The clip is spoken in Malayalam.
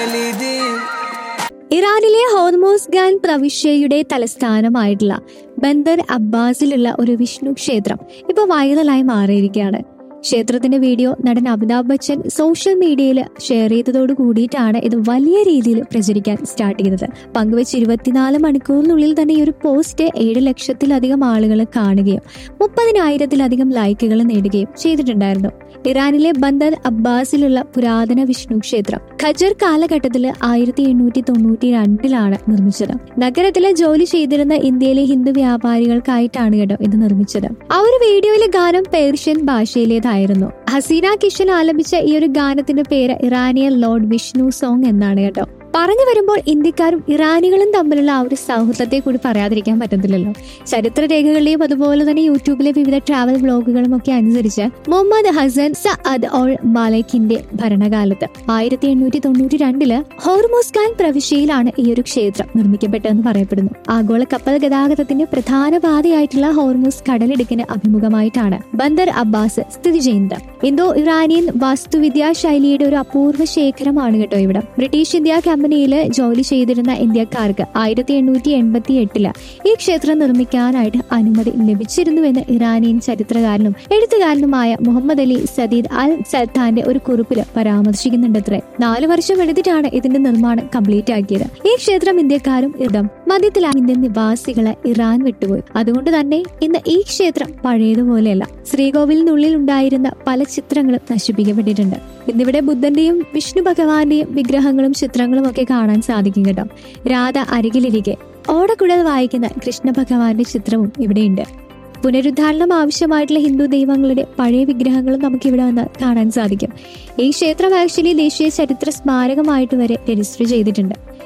ഇറാനിലെ ഹോർമോസ് ഖാൻ പ്രവിശ്യയുടെ തലസ്ഥാനമായിട്ടുള്ള ബന്ദർ അബ്ബാസിലുള്ള ഒരു വിഷ്ണു ക്ഷേത്രം ഇപ്പൊ വൈറലായി മാറിയിരിക്കുകയാണ് ക്ഷേത്രത്തിന്റെ വീഡിയോ നടൻ അമിതാഭ് ബച്ചൻ സോഷ്യൽ മീഡിയയിൽ ഷെയർ ചെയ്തതോട് കൂടിയിട്ടാണ് ഇത് വലിയ രീതിയിൽ പ്രചരിക്കാൻ സ്റ്റാർട്ട് ചെയ്തത് പങ്കുവെച്ച് ഇരുപത്തിനാല് മണിക്കൂറിനുള്ളിൽ തന്നെ ഈ ഒരു പോസ്റ്റ് ഏഴ് ലക്ഷത്തിലധികം ആളുകൾ കാണുകയും മുപ്പതിനായിരത്തിലധികം ലൈക്കുകൾ നേടുകയും ചെയ്തിട്ടുണ്ടായിരുന്നു ഇറാനിലെ ബന്ദർ അബ്ബാസിലുള്ള പുരാതന വിഷ്ണു ക്ഷേത്രം ഖജർ കാലഘട്ടത്തിൽ ആയിരത്തി എണ്ണൂറ്റി തൊണ്ണൂറ്റി രണ്ടിലാണ് നിർമ്മിച്ചത് നഗരത്തിലെ ജോലി ചെയ്തിരുന്ന ഇന്ത്യയിലെ ഹിന്ദു വ്യാപാരികൾക്കായിട്ടാണ് കേട്ടോ ഇത് നിർമ്മിച്ചത് ആ ഒരു വീഡിയോയിലെ ഗാനം പേർഷ്യൻ ഭാഷയിലേതായിരുന്നു ഹസീന കിഷൻ ആലപിച്ച ഈ ഒരു ഗാനത്തിന്റെ പേര് ഇറാനിയൻ ലോർഡ് വിഷ്ണു സോങ് എന്നാണ് കേട്ടോ പറഞ്ഞു വരുമ്പോൾ ഇന്ത്യക്കാരും ഇറാനികളും തമ്മിലുള്ള ആ ഒരു സൗഹൃദത്തെ കൂടി പറയാതിരിക്കാൻ പറ്റത്തില്ലല്ലോ ചരിത്രരേഖകളുടെയും അതുപോലെ തന്നെ യൂട്യൂബിലെ വിവിധ ട്രാവൽ ബ്ലോഗുകളും ഒക്കെ അനുസരിച്ച് മുഹമ്മദ് ഹസൻ സഅദ് ഓൾ മാലക്കിന്റെ ഭരണകാലത്ത് ആയിരത്തി എണ്ണൂറ്റി തൊണ്ണൂറ്റി രണ്ടില് ഹോർമോസ് ഖാൻ പ്രവിശ്യയിലാണ് ഈ ഒരു ക്ഷേത്രം നിർമ്മിക്കപ്പെട്ടതെന്ന് പറയപ്പെടുന്നു ആഗോള കപ്പൽ ഗതാഗതത്തിന്റെ പ്രധാന പാതയായിട്ടുള്ള ഹോർമോസ് കടലിടുക്കിന് അഭിമുഖമായിട്ടാണ് ബന്ദർ അബ്ബാസ് സ്ഥിതി ചെയ്യുന്നത് ഇന്തോ ഇറാനിയൻ വാസ്തുവിദ്യാ ശൈലിയുടെ ഒരു അപൂർവ ശേഖരമാണ് കേട്ടോ ഇവിടെ ബ്രിട്ടീഷ് ഇന്ത്യ കമ്പനിയിൽ ജോലി ചെയ്തിരുന്ന ഇന്ത്യക്കാർക്ക് ആയിരത്തി എണ്ണൂറ്റി എൺപത്തി എട്ടില് ഈ ക്ഷേത്രം നിർമ്മിക്കാനായിട്ട് അനുമതി ലഭിച്ചിരുന്നുവെന്ന് ഇറാനിയൻ ചരിത്രകാരനും എഴുത്തുകാരനുമായ മുഹമ്മദ് അലി സദീദ് അൽ സൽത്താന്റെ ഒരു കുറിപ്പിൽ പരാമർശിക്കുന്നുണ്ടത്രേ നാലു വർഷം എടുത്തിട്ടാണ് ഇതിന്റെ നിർമ്മാണം കംപ്ലീറ്റ് ആക്കിയത് ഈ ക്ഷേത്രം ഇന്ത്യക്കാരും ഇടം മധ്യത്തിലാണ് ഇന്ത്യൻ നിവാസികളെ ഇറാൻ വിട്ടുപോയി അതുകൊണ്ട് തന്നെ ഇന്ന് ഈ ക്ഷേത്രം പഴയതുപോലെയല്ല ശ്രീകോവിലിനുള്ളിൽ ഉണ്ടായിരുന്ന പല ചിത്രങ്ങളും നശിപ്പിക്കപ്പെട്ടിട്ടുണ്ട് ഇന്നിവിടെ ബുദ്ധന്റെയും വിഷ്ണു ഭഗവാന്റെയും വിഗ്രഹങ്ങളും ചിത്രങ്ങളും ഒക്കെ കാണാൻ സാധിക്കും കേട്ടോ രാധ അരികിലിരിക്കെ ഓടക്കുഴൽ വായിക്കുന്ന കൃഷ്ണ ഭഗവാന്റെ ചിത്രവും ഇവിടെയുണ്ട് പുനരുദ്ധാരണം ആവശ്യമായിട്ടുള്ള ഹിന്ദു ദൈവങ്ങളുടെ പഴയ വിഗ്രഹങ്ങളും നമുക്ക് ഇവിടെ വന്ന് കാണാൻ സാധിക്കും ഈ ക്ഷേത്രം ആക്ച്വലി ദേശീയ ചരിത്ര സ്മാരകമായിട്ട് വരെ രജിസ്റ്റർ ചെയ്തിട്ടുണ്ട്